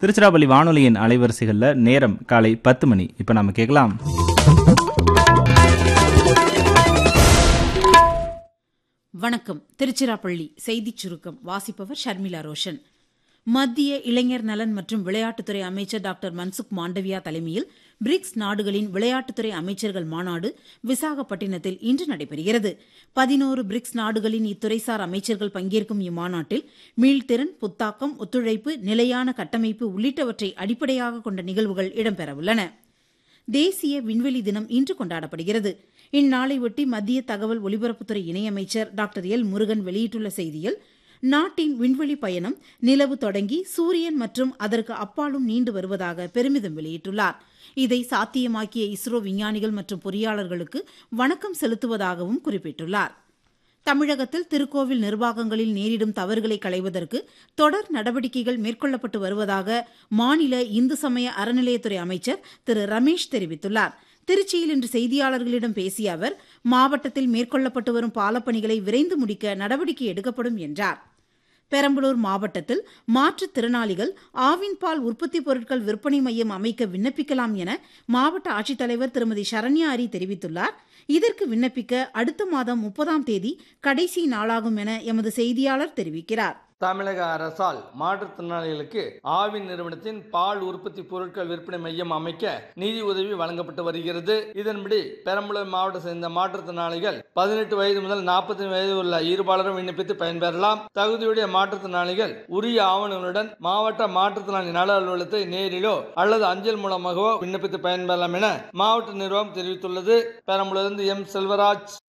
திருச்சிராப்பள்ளி வானொலியின் அலைவரிசைகளில் நேரம் காலை பத்து மணி இப்போ நம்ம கேட்கலாம் வணக்கம் திருச்சிராப்பள்ளி செய்திச் சுருக்கம் வாசிப்பவர் ஷர்மிளா ரோஷன் மத்திய இளைஞர் நலன் மற்றும் விளையாட்டுத்துறை அமைச்சர் டாக்டர் மன்சுக் மாண்டவியா தலைமையில் பிரிக்ஸ் நாடுகளின் விளையாட்டுத்துறை அமைச்சர்கள் மாநாடு விசாகப்பட்டினத்தில் இன்று நடைபெறுகிறது பதினோரு பிரிக்ஸ் நாடுகளின் இத்துறைசார் அமைச்சர்கள் பங்கேற்கும் இம்மாநாட்டில் மீள்திறன் புத்தாக்கம் ஒத்துழைப்பு நிலையான கட்டமைப்பு உள்ளிட்டவற்றை அடிப்படையாக கொண்ட நிகழ்வுகள் இடம்பெறவுள்ளன தேசிய விண்வெளி தினம் இன்று கொண்டாடப்படுகிறது இந்நாளையொட்டி மத்திய தகவல் ஒலிபரப்புத்துறை இணையமைச்சர் டாக்டர் எல் முருகன் வெளியிட்டுள்ள செய்தியில் நாட்டின் விண்வெளி பயணம் நிலவு தொடங்கி சூரியன் மற்றும் அதற்கு அப்பாலும் நீண்டு வருவதாக பெருமிதம் வெளியிட்டுள்ளார் இதை சாத்தியமாக்கிய இஸ்ரோ விஞ்ஞானிகள் மற்றும் பொறியாளர்களுக்கு வணக்கம் செலுத்துவதாகவும் குறிப்பிட்டுள்ளார் தமிழகத்தில் திருக்கோவில் நிர்வாகங்களில் நேரிடும் தவறுகளை களைவதற்கு தொடர் நடவடிக்கைகள் மேற்கொள்ளப்பட்டு வருவதாக மாநில இந்து சமய அறநிலையத்துறை அமைச்சர் திரு ரமேஷ் தெரிவித்துள்ளார் திருச்சியில் இன்று செய்தியாளர்களிடம் பேசிய அவர் மாவட்டத்தில் மேற்கொள்ளப்பட்டு வரும் பாலப்பணிகளை விரைந்து முடிக்க நடவடிக்கை எடுக்கப்படும் என்றார் பெரம்பலூர் மாவட்டத்தில் மாற்றுத்திறனாளிகள் ஆவின் பால் உற்பத்தி பொருட்கள் விற்பனை மையம் அமைக்க விண்ணப்பிக்கலாம் என மாவட்ட ஆட்சித்தலைவர் திருமதி சரண்யா அரி தெரிவித்துள்ளார் இதற்கு விண்ணப்பிக்க அடுத்த மாதம் முப்பதாம் தேதி கடைசி நாளாகும் என எமது செய்தியாளர் தெரிவிக்கிறார் தமிழக அரசால் மாற்றுத்திறனாளிகளுக்கு ஆவின் நிறுவனத்தின் பால் உற்பத்தி பொருட்கள் விற்பனை மையம் அமைக்க நிதி உதவி வழங்கப்பட்டு வருகிறது இதன்படி பெரம்பலூர் மாவட்ட சேர்ந்த மாற்றுத்திறனாளிகள் பதினெட்டு வயது முதல் நாற்பத்தி வயது உள்ள இருபாலரும் விண்ணப்பித்து பயன்பெறலாம் தகுதியுடைய மாற்றுத்திறனாளிகள் உரிய ஆவணங்களுடன் மாவட்ட மாற்றுத்திறனாளி நல அலுவலகத்தை நேரிலோ அல்லது அஞ்சல் மூலமாகவோ விண்ணப்பித்து பயன்பெறலாம் என மாவட்ட நிர்வாகம் தெரிவித்துள்ளது பெரம்பலூரிலிருந்து எம் செல்வராஜ்